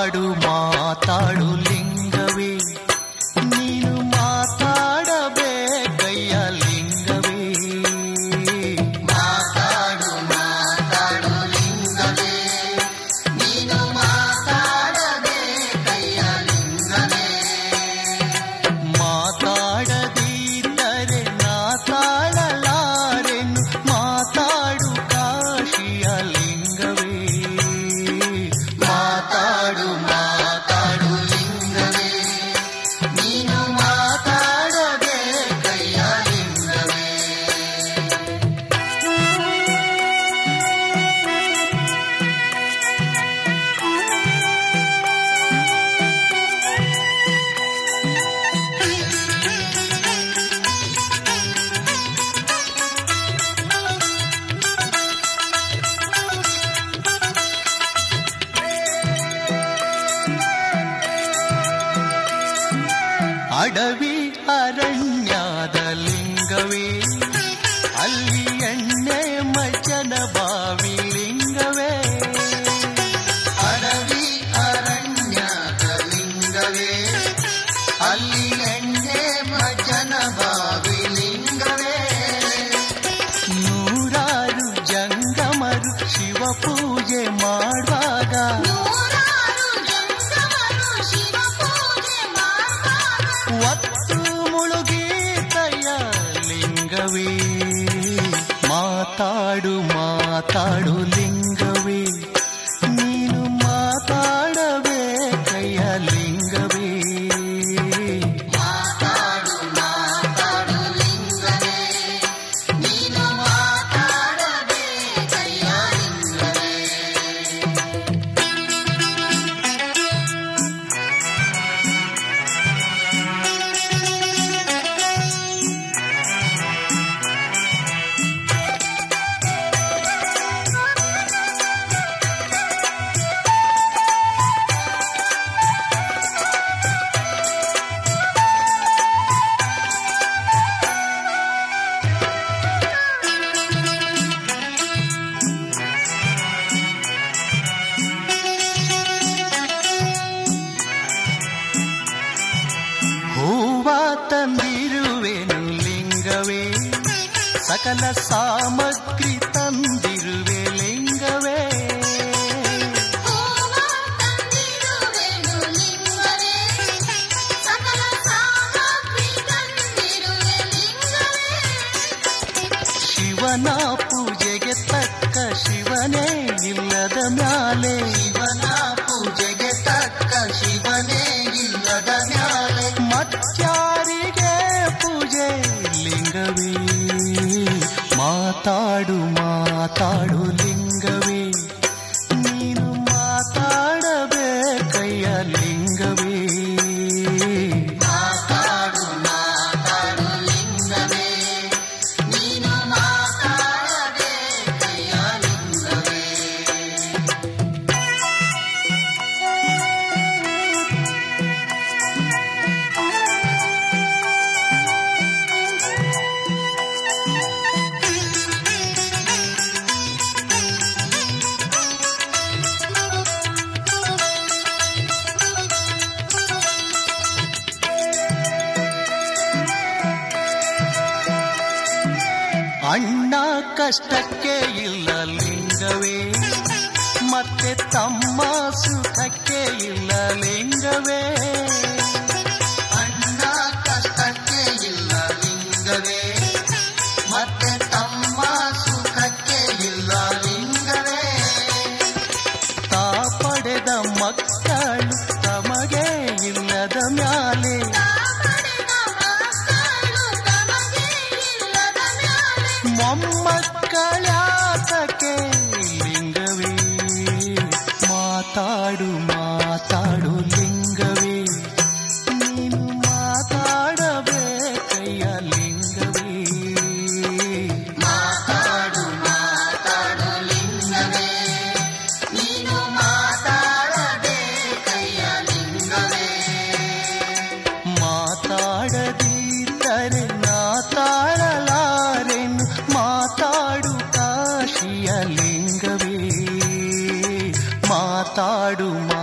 ಮಾತಾಡು ಮಾತಾಡು ಲಿಂಗವೇ ನೀನು ಮಾತಾಡಬೇಕಯ್ಯ ಲಿಂಗವೇ ಮಾತಾಡು ಮಾತಾಡು ಲಿಂಗವೇ ನೀನು ಮಾತಾಡಬೇಕಯ್ಯ ಲಿಂಗವೇ ಮಾತಾಡದಿದ್ದರೆ ನಾ ತಾಳಲಾರೆನು ಮಾತಾಡು ಕಾಶಿಯ ಲಿಂಗವೇ ಮಾತಾಡು ಮಾತಾಡು ಲಿಂಗವೇ ನೀನು ಮಾತಾಡಬೇಕಯ್ಯ ಲಿಂಗವೇ ಅಡವಿ ಅರಣ್ಯದ ಲಿಂಗವೇ ಅಲ್ಲಿ ಎಣ್ಣೆ ಮಜ್ಜನ ಬಾವಿ ಲಿಂಗವೇ ಅಡವಿ ಅರಣ್ಯದ ಲಿಂಗವೇ ಅಲ್ಲಿ ಎಣ್ಣೆ ಮಜ್ಜನ ಬಾವಿ ಲಿಂಗವೇ ನೂರಾರು ಜಂಗಮರು ಶಿವ ಪೂಜೆ ಮಾಡುವಾಗ ನೂರಾರು ಜಂಗಮರು ಶಿವ ಪೂಜೆ ಮಾಡುವಾಗ ಒತ್ತು ಮುಳುಗೀತಯ್ಯ ಲಿಂಗವೇ ಮಾತಾಡು ಮಾತಾಡು ಲಿಂಗವೇ ನೀನು ಮಾತಾಡಬೇಕಯ್ಯ ಲಿಂಗವೇ ಮಾತಾಡು ಮಾತಾಡು ಲಿಂಗವೇ ನೀನು ಮಾತಾಡಬೇಕಯ್ಯ ಲಿಂಗವೇ ಹೂವ ತಂದಿರುವೆನು ಲಿಂಗವೇ ಸಕಲ ಸಾಮಗ್ರಿ ತಂದಿರುವೆ ಲಿಂಗವೇ ಹೂವ ತಂದಿರುವೆನು ಲಿಂಗವೇ ಸಕಲ ಸಾಮಗ್ರಿ ತಂದಿರುವೆ ಲಿಂಗವೇ ಶಿವನ ಪೂಜೆಗೆ ತಕ್ಕ ಶಿವನೇ ಇಲ್ಲದ ಮ್ಯಾಲೆ ಶಿವನ ಪೂಜೆಗೆ ತಕ್ಕ ಶಿವನೇ ಇಲ್ಲದ ಮ್ಯಾಲೆ ಮತ್ಯಾರಿಗೆ ಪೂಜೆ ಲಿಂಗವೇ ಮಾತಾಡು ಮಾತಾಡು ಲಿಂಗವೇ ನೀನು ಮಾತಾಡಬೇಕಯ್ಯ ಲಿಂಗವೇ ಮಾತಾಡು ಮಾತಾಡು ಲಿಂಗವೇ ನೀನು ಮಾತಾಡಬೇಕಯ್ಯ ಲಿಂಗವೇ ಅಣ್ಣ ಕಷ್ಟಕ್ಕೆ ಇಲ್ಲ ಲಿಂಗವೇ ಮತ್ತೆ ತಮ್ಮ ಸುಖಕ್ಕೆ ಇಲ್ಲ ಲಿಂಗವೇ ಅಣ್ಣ ಕಷ್ಟಕ್ಕೆ ಇಲ್ಲ ಲಿಂಗವೇ ಮತ್ತೆ ತಮ್ಮ ಸುಖಕ್ಕೆ ಇಲ್ಲ ಲಿಂಗವೇ ತಾ ಪಡೆದ ಮಕ್ಕಳು ತಮಗೆ ಇಲ್ಲದ ಮ್ಯಾಲೆ ಪಡೆದ ಮಕ್ಕಳು ತಮಗೆ ಇಲ್ಲದ ಮ್ಯಾಲೆ ಮೊಮ್ಮಕ್ಕಳ್ಯಾತಕ್ಕೆ ಲಿಂಗವೇ ಮಾತಾಡು ಮಾತಾಡು ಲಿಂಗವೇ ನೀನು ಮಾತಾಡಬೇಕಯ್ಯ ಲಿಂಗವೇ ಮಾತಾಡು ಮಾತಾಡು ಲಿಂಗವೇ ನೀನು ಮಾತಾಡಬೇಕಯ್ಯ ಲಿಂಗವೇ ಮಾತಾಡದಿದ್ದರೆ ನಾ ತಾಳಲಾರೆನು ಮಾತಾಡು ಕಾಶಿಯ ಲಿಂಗವೇ ಮಾತಾಡು